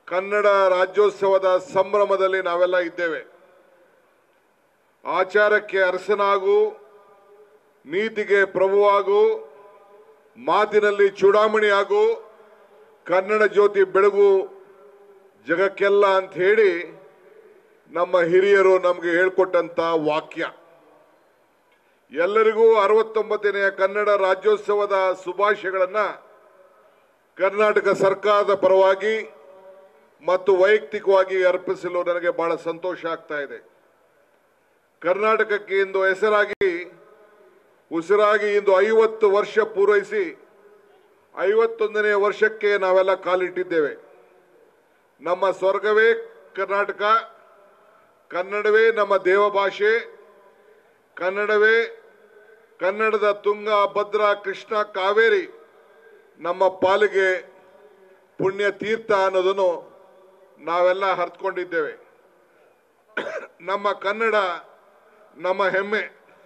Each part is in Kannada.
ಕನ್ನಡ ರಾಜ್ಯೋತ್ಸವದ ಸಂಭ್ರಮದಲ್ಲಿ ನಾವೆಲ್ಲ ಇದ್ದೇವೆ ಆಚಾರಕ್ಕೆ ಅರಸನಾಗು ನೀತಿಗೆ ಪ್ರಭುವಾಗು ಮಾತಿನಲ್ಲಿ ಚೂಡಾಮಣಿಯಾಗು ಕನ್ನಡ ಜ್ಯೋತಿ ಬೆಳಗು ಜಗಕ್ಕೆಲ್ಲ ಅಂತ ಹೇಳಿ ನಮ್ಮ ಹಿರಿಯರು ನಮಗೆ ಹೇಳ್ಕೊಟ್ಟಂತ ವಾಕ್ಯ ಎಲ್ಲರಿಗೂ ಅರವತ್ತೊಂಬತ್ತನೆಯ ಕನ್ನಡ ರಾಜ್ಯೋತ್ಸವದ ಶುಭಾಶಯಗಳನ್ನ ಕರ್ನಾಟಕ ಸರ್ಕಾರದ ಪರವಾಗಿ ಮತ್ತು ವೈಯಕ್ತಿಕವಾಗಿ ಅರ್ಪಿಸಲು ನನಗೆ ಬಹಳ ಸಂತೋಷ ಆಗ್ತಾ ಇದೆ ಕರ್ನಾಟಕಕ್ಕೆ ಇಂದು ಹೆಸರಾಗಿ ಉಸಿರಾಗಿ ಇಂದು ಐವತ್ತು ವರ್ಷ ಪೂರೈಸಿ ಐವತ್ತೊಂದನೆಯ ವರ್ಷಕ್ಕೆ ನಾವೆಲ್ಲ ಕಾಲಿಟ್ಟಿದ್ದೇವೆ ನಮ್ಮ ಸ್ವರ್ಗವೇ ಕರ್ನಾಟಕ ಕನ್ನಡವೇ ನಮ್ಮ ದೇವ ಭಾಷೆ ಕನ್ನಡವೇ ಕನ್ನಡದ ತುಂಗ ಭದ್ರಾ ಕೃಷ್ಣ ಕಾವೇರಿ ನಮ್ಮ ಪಾಲಿಗೆ ಪುಣ್ಯ ತೀರ್ಥ ಅನ್ನೋದನ್ನು ನಾವೆಲ್ಲ ಹರ್ತ್ಕೊಂಡಿದ್ದೇವೆ ನಮ್ಮ ಕನ್ನಡ ನಮ್ಮ ಹೆಮ್ಮೆ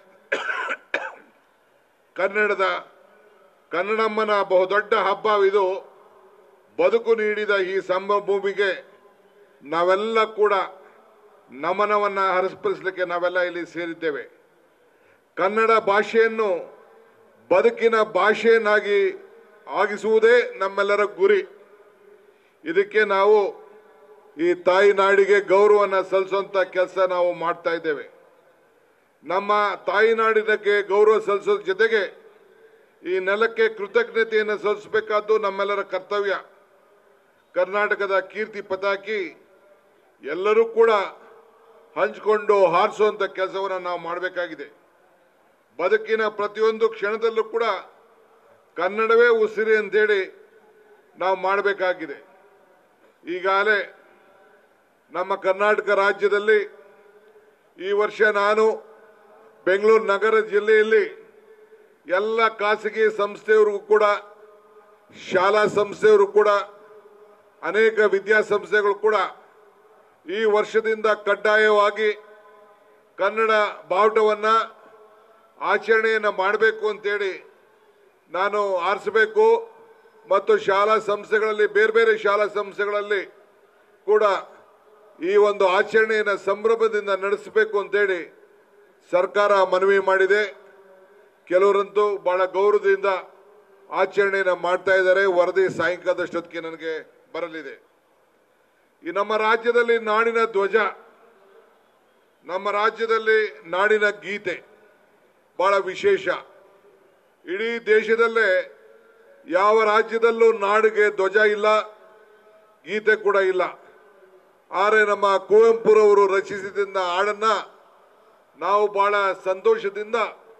ಕನ್ನಡದ ಕನ್ನಡಮ್ಮನ ಬಹುದೊಡ್ಡ ಹಬ್ಬವಿದು ಬದುಕು ನೀಡಿದ ಈ ಸಂಭೂಮಿಗೆ ನಾವೆಲ್ಲ ಕೂಡ ನಮನವನ್ನ ಹರಸ್ಪರಿಸಲಿಕ್ಕೆ ನಾವೆಲ್ಲ ಇಲ್ಲಿ ಸೇರಿದ್ದೇವೆ ಕನ್ನಡ ಭಾಷೆಯನ್ನು ಬದುಕಿನ ಭಾಷೆಯನ್ನಾಗಿ ಆಗಿಸುವುದೇ ನಮ್ಮೆಲ್ಲರ ಗುರಿ ಇದಕ್ಕೆ ನಾವು ಈ ತಾಯಿ ನಾಡಿಗೆ ಗೌರವನ ಸಲ್ಲಿಸುವಂತ ಕೆಲಸ ನಾವು ಮಾಡ್ತಾ ಇದ್ದೇವೆ ನಮ್ಮ ತಾಯಿ ನಾಡಿನಕ್ಕೆ ಗೌರವ ಸಲ್ಲಿಸೋದ್ರ ಜೊತೆಗೆ ಈ ನೆಲಕ್ಕೆ ಕೃತಜ್ಞತೆಯನ್ನು ಸಲ್ಲಿಸಬೇಕಾದ್ದು ನಮ್ಮೆಲ್ಲರ ಕರ್ತವ್ಯ ಕರ್ನಾಟಕದ ಕೀರ್ತಿ ಪತಾಕಿ ಎಲ್ಲರೂ ಕೂಡ ಹಂಚಿಕೊಂಡು ಹಾರಿಸುವಂತ ಕೆಲಸವನ್ನು ನಾವು ಮಾಡಬೇಕಾಗಿದೆ ಬದುಕಿನ ಪ್ರತಿಯೊಂದು ಕ್ಷಣದಲ್ಲೂ ಕೂಡ ಕನ್ನಡವೇ ಉಸಿರಿ ಅಂತೇಳಿ ನಾವು ಮಾಡಬೇಕಾಗಿದೆ ಈಗಾಗಲೇ ನಮ್ಮ ಕರ್ನಾಟಕ ರಾಜ್ಯದಲ್ಲಿ ಈ ವರ್ಷ ನಾನು ಬೆಂಗಳೂರು ನಗರ ಜಿಲ್ಲೆಯಲ್ಲಿ ಎಲ್ಲ ಖಾಸಗಿ ಸಂಸ್ಥೆಯವ್ರಿಗೂ ಕೂಡ ಶಾಲಾ ಸಂಸ್ಥೆಯವರು ಕೂಡ ಅನೇಕ ವಿದ್ಯಾಸಂಸ್ಥೆಗಳು ಕೂಡ ಈ ವರ್ಷದಿಂದ ಕಡ್ಡಾಯವಾಗಿ ಕನ್ನಡ ಬಾವುಟವನ್ನ ಆಚರಣೆಯನ್ನು ಮಾಡಬೇಕು ಅಂತೇಳಿ ನಾನು ಆರಿಸಬೇಕು ಮತ್ತು ಶಾಲಾ ಸಂಸ್ಥೆಗಳಲ್ಲಿ ಬೇರೆ ಬೇರೆ ಶಾಲಾ ಸಂಸ್ಥೆಗಳಲ್ಲಿ ಕೂಡ ಈ ಒಂದು ಆಚರಣೆಯನ್ನು ಸಂಭ್ರಮದಿಂದ ನಡೆಸಬೇಕು ಅಂತೇಳಿ ಸರ್ಕಾರ ಮನವಿ ಮಾಡಿದೆ ಕೆಲವರಂತೂ ಬಹಳ ಗೌರವದಿಂದ ಆಚರಣೆಯನ್ನು ಮಾಡ್ತಾ ಇದ್ದಾರೆ ವರದಿ ಸಾಯಂಕಾಲದಷ್ಟೊತ್ತಿಗೆ ನನಗೆ ಬರಲಿದೆ ಈ ನಮ್ಮ ರಾಜ್ಯದಲ್ಲಿ ನಾಡಿನ ಧ್ವಜ ನಮ್ಮ ರಾಜ್ಯದಲ್ಲಿ ನಾಡಿನ ಗೀತೆ ಬಹಳ ವಿಶೇಷ ಇಡೀ ದೇಶದಲ್ಲೇ ಯಾವ ರಾಜ್ಯದಲ್ಲೂ ನಾಡಿಗೆ ಧ್ವಜ ಇಲ್ಲ ಗೀತೆ ಕೂಡ ಇಲ್ಲ ಆದರೆ ನಮ್ಮ ಕುವೆಂಪುರವರು ರಚಿಸಿದ ಹಾಡನ್ನ ನಾವು ಬಹಳ ಸಂತೋಷದಿಂದ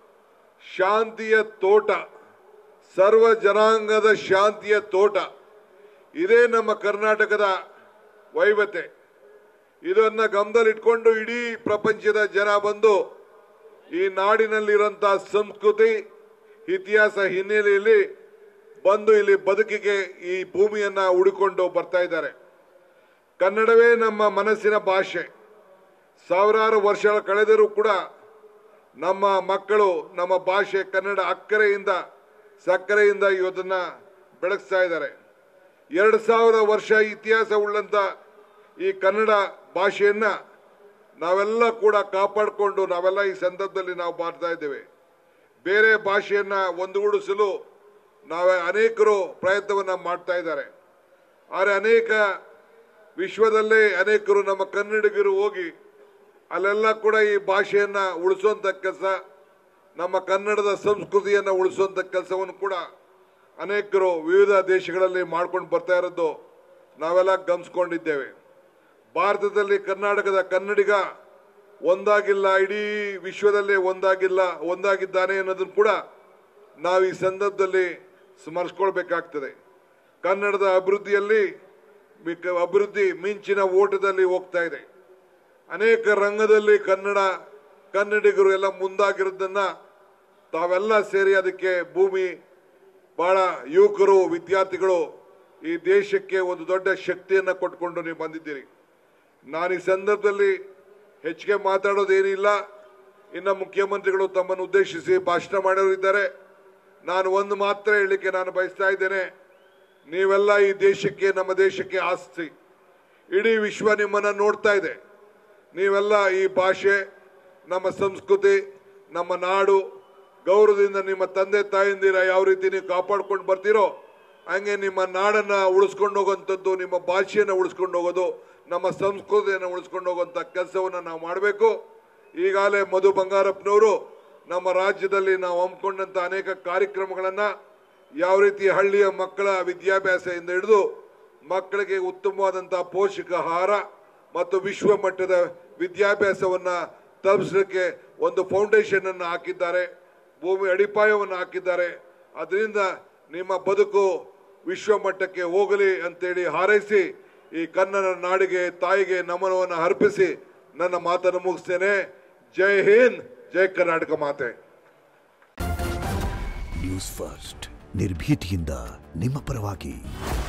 ಶಾಂತಿಯ ತೋಟ ಸರ್ವ ಜನಾಂಗದ ಶಾಂತಿಯ ತೋಟ ಇದೇ ನಮ್ಮ ಕರ್ನಾಟಕದ ವೈವತೆ ಇದನ್ನ ಗಮನದಲ್ಲಿಟ್ಕೊಂಡು ಇಡೀ ಪ್ರಪಂಚದ ಜನ ಬಂದು ಈ ನಾಡಿನಲ್ಲಿರುವಂತಹ ಸಂಸ್ಕೃತಿ ಇತಿಹಾಸ ಹಿನ್ನೆಲೆಯಲ್ಲಿ ಬಂದು ಇಲ್ಲಿ ಬದುಕಿಗೆ ಈ ಭೂಮಿಯನ್ನ ಹುಡುಕೊಂಡು ಬರ್ತಾ ಇದ್ದಾರೆ ಕನ್ನಡವೇ ನಮ್ಮ ಮನಸ್ಸಿನ ಭಾಷೆ ಸಾವಿರಾರು ವರ್ಷಗಳ ಕಳೆದರೂ ಕೂಡ ನಮ್ಮ ಮಕ್ಕಳು ನಮ್ಮ ಭಾಷೆ ಕನ್ನಡ ಅಕ್ಕರೆಯಿಂದ ಸಕ್ಕರೆಯಿಂದ ಇವತ್ತನ್ನ ಬೆಳಗಿಸ್ತಾ ಇದ್ದಾರೆ ಎರಡು ಸಾವಿರ ವರ್ಷ ಇತಿಹಾಸ ಉಳ್ಳಂತ ಈ ಕನ್ನಡ ಭಾಷೆಯನ್ನ ನಾವೆಲ್ಲ ಕೂಡ ಕಾಪಾಡಿಕೊಂಡು ನಾವೆಲ್ಲ ಈ ಸಂದರ್ಭದಲ್ಲಿ ನಾವು ಮಾಡ್ತಾ ಇದ್ದೇವೆ ಬೇರೆ ಭಾಷೆಯನ್ನ ಒಂದುಗೂಡಿಸಲು ನಾವೇ ಅನೇಕರು ಪ್ರಯತ್ನವನ್ನ ಮಾಡ್ತಾ ಇದ್ದಾರೆ ಆದರೆ ಅನೇಕ ವಿಶ್ವದಲ್ಲೇ ಅನೇಕರು ನಮ್ಮ ಕನ್ನಡಿಗರು ಹೋಗಿ ಅಲ್ಲೆಲ್ಲ ಕೂಡ ಈ ಭಾಷೆಯನ್ನ ಉಳಿಸುವಂತ ಕೆಲಸ ನಮ್ಮ ಕನ್ನಡದ ಸಂಸ್ಕೃತಿಯನ್ನ ಉಳಿಸುವಂತ ಕೆಲಸವನ್ನು ಕೂಡ ಅನೇಕರು ವಿವಿಧ ದೇಶಗಳಲ್ಲಿ ಮಾಡ್ಕೊಂಡು ಬರ್ತಾ ಇರೋದು ನಾವೆಲ್ಲ ಗಮನಿಸ್ಕೊಂಡಿದ್ದೇವೆ ಭಾರತದಲ್ಲಿ ಕರ್ನಾಟಕದ ಕನ್ನಡಿಗ ಒಂದಾಗಿಲ್ಲ ಇಡೀ ವಿಶ್ವದಲ್ಲೇ ಒಂದಾಗಿಲ್ಲ ಒಂದಾಗಿದ್ದಾನೆ ಅನ್ನೋದನ್ನು ಕೂಡ ನಾವು ಈ ಸಂದರ್ಭದಲ್ಲಿ ಸ್ಮರಿಸ್ಕೊಳ್ಬೇಕಾಗ್ತದೆ ಕನ್ನಡದ ಅಭಿವೃದ್ಧಿಯಲ್ಲಿ ಮಿಕ್ಕ- ಅಭಿವೃದ್ಧಿ ಮಿಂಚಿನ ಓಟದಲ್ಲಿ ಹೋಗ್ತಾ ಇದೆ ಅನೇಕ ರಂಗದಲ್ಲಿ ಕನ್ನಡ ಕನ್ನಡಿಗರು ಎಲ್ಲ ಮುಂದಾಗಿರೋದನ್ನ ತಾವೆಲ್ಲ ಸೇರಿ ಅದಕ್ಕೆ ಭೂಮಿ ಬಹಳ ಯುವಕರು ವಿದ್ಯಾರ್ಥಿಗಳು ಈ ದೇಶಕ್ಕೆ ಒಂದು ದೊಡ್ಡ ಶಕ್ತಿಯನ್ನ ಕೊಟ್ಕೊಂಡು ನೀವು ಬಂದಿದ್ದೀರಿ ನಾನು ಈ ಸಂದರ್ಭದಲ್ಲಿ ಹೆಚ್ಚಿಗೆ ಮಾತಾಡೋದೇನಿಲ್ಲ ಇನ್ನ ಮುಖ್ಯಮಂತ್ರಿಗಳು ತಮ್ಮನ್ನು ಉದ್ದೇಶಿಸಿ ಭಾಷಣ ಮಾಡೋರು ಇದ್ದಾರೆ ನಾನು ಒಂದು ಮಾತ್ರ ಹೇಳಲಿಕ್ಕೆ ನಾನು ಬಯಸ್ತಾ ಇದ್ದೇನೆ ನೀವೆಲ್ಲ ಈ ದೇಶಕ್ಕೆ ನಮ್ಮ ದೇಶಕ್ಕೆ ಆಸ್ತಿ ಇಡೀ ವಿಶ್ವ ನಿಮ್ಮನ್ನ ನೋಡ್ತಾ ಇದೆ ನೀವೆಲ್ಲ ಈ ಭಾಷೆ ನಮ್ಮ ಸಂಸ್ಕೃತಿ ನಮ್ಮ ನಾಡು ಗೌರವದಿಂದ ನಿಮ್ಮ ತಂದೆ ತಾಯಿಂದಿರ ಯಾವ ರೀತಿ ನೀವು ಕಾಪಾಡ್ಕೊಂಡು ಬರ್ತೀರೋ ಹಂಗೆ ನಿಮ್ಮ ನಾಡನ್ನ ಉಳಿಸ್ಕೊಂಡು ಹೋಗುವಂಥದ್ದು ನಿಮ್ಮ ಭಾಷೆಯನ್ನು ಉಳಿಸ್ಕೊಂಡು ಹೋಗೋದು ನಮ್ಮ ಸಂಸ್ಕೃತಿಯನ್ನು ಉಳಿಸ್ಕೊಂಡು ಹೋಗುವಂಥ ಕೆಲಸವನ್ನು ನಾವು ಮಾಡಬೇಕು ಈಗಾಗಲೇ ಮಧು ಬಂಗಾರಪ್ಪನವರು ನಮ್ಮ ರಾಜ್ಯದಲ್ಲಿ ನಾವು ಹಮ್ಮಿಕೊಂಡಂತ ಅನೇಕ ಕಾರ್ಯಕ್ರಮಗಳನ್ನ ಯಾವ ರೀತಿ ಹಳ್ಳಿಯ ಮಕ್ಕಳ ವಿದ್ಯಾಭ್ಯಾಸದಿಂದ ಹಿಡಿದು ಮಕ್ಕಳಿಗೆ ಉತ್ತಮವಾದಂತಹ ಪೋಷಕಾಹಾರ ಮತ್ತು ವಿಶ್ವ ಮಟ್ಟದ ವಿದ್ಯಾಭ್ಯಾಸವನ್ನ ತಲುಪಿಸಲಿಕ್ಕೆ ಒಂದು ಫೌಂಡೇಶನ್ ಅನ್ನು ಹಾಕಿದ್ದಾರೆ ಭೂಮಿ ಅಡಿಪಾಯವನ್ನು ಹಾಕಿದ್ದಾರೆ ಅದರಿಂದ ನಿಮ್ಮ ಬದುಕು ವಿಶ್ವ ಮಟ್ಟಕ್ಕೆ ಹೋಗಲಿ ಅಂತೇಳಿ ಹಾರೈಸಿ ಈ ಕನ್ನಡ ನಾಡಿಗೆ ತಾಯಿಗೆ ನಮನವನ್ನು ಅರ್ಪಿಸಿ ನನ್ನ ಮಾತನ್ನು ಮುಗಿಸ್ತೇನೆ ಜೈ ಹಿಂದ್ ಜೈ ಕರ್ನಾಟಕ ಮಾತೆ ನ್ಯೂಸ್ ಫಸ್ಟ್ ನಿರ್ಭೀತಿಯಿಂದ ನಿಮ್ಮ ಪರವಾಗಿ